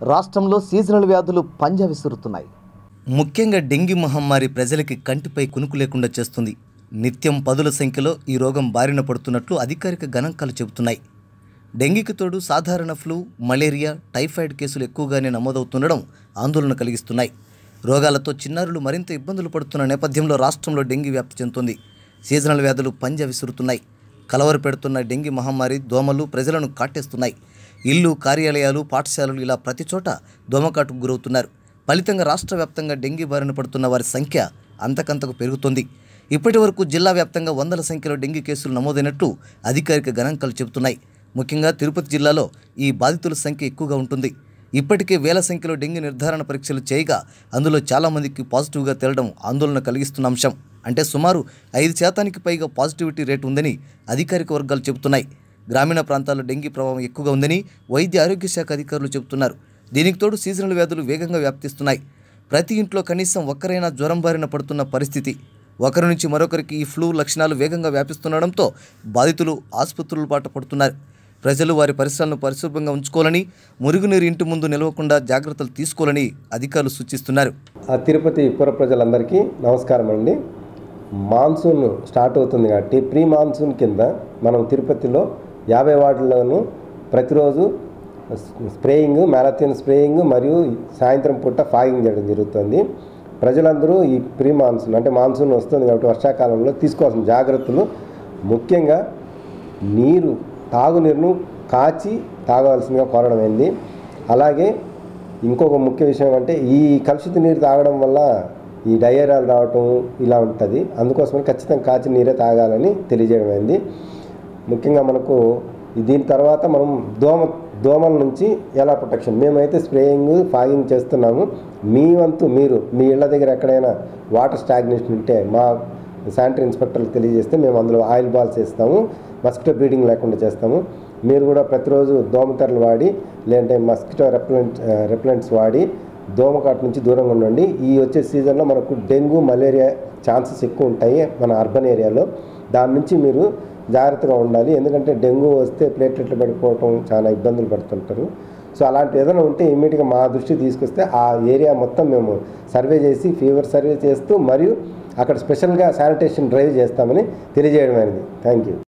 రాష్ట్రంలో సీజనల్ వ్యాధులు పంజా విసురుతున్నాయి ముఖ్యంగా డెంగీ మహమ్మారి ప్రజలకి కంటిపై కునుకు లేకుండా చేస్తుంది నిత్యం పదుల సంఖ్యలో ఈ రోగం బారిన పడుతున్నట్లు అధికారిక గణాంకాలు చెబుతున్నాయి డెంగీకి తోడు సాధారణ ఫ్లూ మలేరియా టైఫాయిడ్ కేసులు ఎక్కువగానే నమోదవుతుండడం ఆందోళన కలిగిస్తున్నాయి రోగాలతో చిన్నారులు మరింత ఇబ్బందులు పడుతున్న నేపథ్యంలో రాష్ట్రంలో డెంగీ వ్యాప్తి చెందుతుంది సీజనల్ వ్యాధులు పంజా విసురుతున్నాయి కలవర పెడుతున్న డెంగీ మహమ్మారి దోమలు ప్రజలను కాటేస్తున్నాయి ఇల్లు కార్యాలయాలు పాఠశాలలు ఇలా ప్రతి చోట దోమకాటుకు గురవుతున్నారు ఫలితంగా రాష్ట్ర వ్యాప్తంగా డెంగీ బారిన పడుతున్న వారి సంఖ్య అంతకంతకు పెరుగుతోంది ఇప్పటి వరకు జిల్లా వ్యాప్తంగా వందల సంఖ్యలో డెంగీ కేసులు నమోదైనట్టు అధికారిక గణాంకాలు చెబుతున్నాయి ముఖ్యంగా తిరుపతి జిల్లాలో ఈ బాధితుల సంఖ్య ఎక్కువగా ఉంటుంది ఇప్పటికే వేల సంఖ్యలో డెంగీ నిర్ధారణ పరీక్షలు చేయగా అందులో చాలామందికి పాజిటివ్గా తేలడం ఆందోళన కలిగిస్తున్న అంశం అంటే సుమారు ఐదు శాతానికి పైగా పాజిటివిటీ రేటు ఉందని అధికారిక వర్గాలు చెబుతున్నాయి గ్రామీణ ప్రాంతాల్లో డెంగీ ప్రభావం ఎక్కువగా ఉందని వైద్య ఆరోగ్య శాఖ అధికారులు చెబుతున్నారు దీనికి తోడు సీజనల్ వ్యాధులు వేగంగా వ్యాప్తిస్తున్నాయి ప్రతి ఇంట్లో కనీసం ఒక్కరైనా జ్వరం బారిన పడుతున్న పరిస్థితి ఒకరి నుంచి మరొకరికి ఈ ఫ్లూ లక్షణాలు వేగంగా వ్యాపిస్తుండడంతో బాధితులు ఆసుపత్రుల బాట పడుతున్నారు ప్రజలు వారి పరిసరాలను పరిశుభ్రంగా ఉంచుకోవాలని మురుగునీరు ఇంటి ముందు నిలవకుండా జాగ్రత్తలు తీసుకోవాలని అధికారులు సూచిస్తున్నారు ఆ తిరుపతి పుర ప్రజలందరికీ నమస్కారం అండి మాన్సూన్ స్టార్ట్ అవుతుంది కాబట్టి ప్రీ మాన్సూన్ కింద మనం తిరుపతిలో యాభై వార్డులను ప్రతిరోజు స్ప్రేయింగ్ మ్యారథాన్ స్ప్రేయింగ్ మరియు సాయంత్రం పూట ఫాగింగ్ చేయడం జరుగుతుంది ప్రజలందరూ ఈ ప్రీ మాన్సూన్ అంటే మాన్సూన్ వస్తుంది కాబట్టి వర్షాకాలంలో తీసుకోవాల్సిన జాగ్రత్తలు ముఖ్యంగా నీరు తాగునీరును కాచి తాగవలసిందిగా కోరడం అయింది అలాగే ఇంకొక ముఖ్య విషయం అంటే ఈ కలుషిత నీరు తాగడం వల్ల ఈ డయేరియాలు రావటం ఇలా ఉంటుంది అందుకోసమని ఖచ్చితంగా కాచి నీరే తాగాలని తెలియజేయడం అయింది ముఖ్యంగా మనకు దీని తర్వాత మనం దోమ దోమల నుంచి ఎలా ప్రొటెక్షన్ మేమైతే స్ప్రేయింగ్ ఫాగింగ్ చేస్తున్నాము మీ వంతు మీరు మీ ఇళ్ళ దగ్గర ఎక్కడైనా వాటర్ స్టాగ్నేషన్ ఉంటే మా శానిటరీ ఇన్స్పెక్టర్లకు తెలియజేస్తే మేము అందులో ఆయిల్ బాల్స్ వేస్తాము మస్కిటో బ్రీడింగ్ లేకుండా చేస్తాము మీరు కూడా ప్రతిరోజు దోమతెరలు వాడి లేదంటే మస్కిటో రెప్లెంట్ రెప్లెంట్స్ వాడి దోమకాటు నుంచి దూరంగా ఉండండి ఈ వచ్చే సీజన్లో మనకు డెంగ్యూ మలేరియా ఛాన్సెస్ ఎక్కువ ఉంటాయి మన అర్బన్ ఏరియాలో దాని నుంచి మీరు జాగ్రత్తగా ఉండాలి ఎందుకంటే డెంగ్యూ వస్తే ప్లేట్లెట్లు పడిపోవటం చాలా ఇబ్బందులు పడుతుంటారు సో అలాంటి ఏదైనా ఉంటే ఇమీడియట్గా మా దృష్టికి తీసుకొస్తే ఆ ఏరియా మొత్తం మేము సర్వే చేసి ఫీవర్ సర్వే చేస్తూ మరియు అక్కడ స్పెషల్గా శానిటేషన్ డ్రైవ్ చేస్తామని తెలియజేయడం అనేది థ్యాంక్ యూ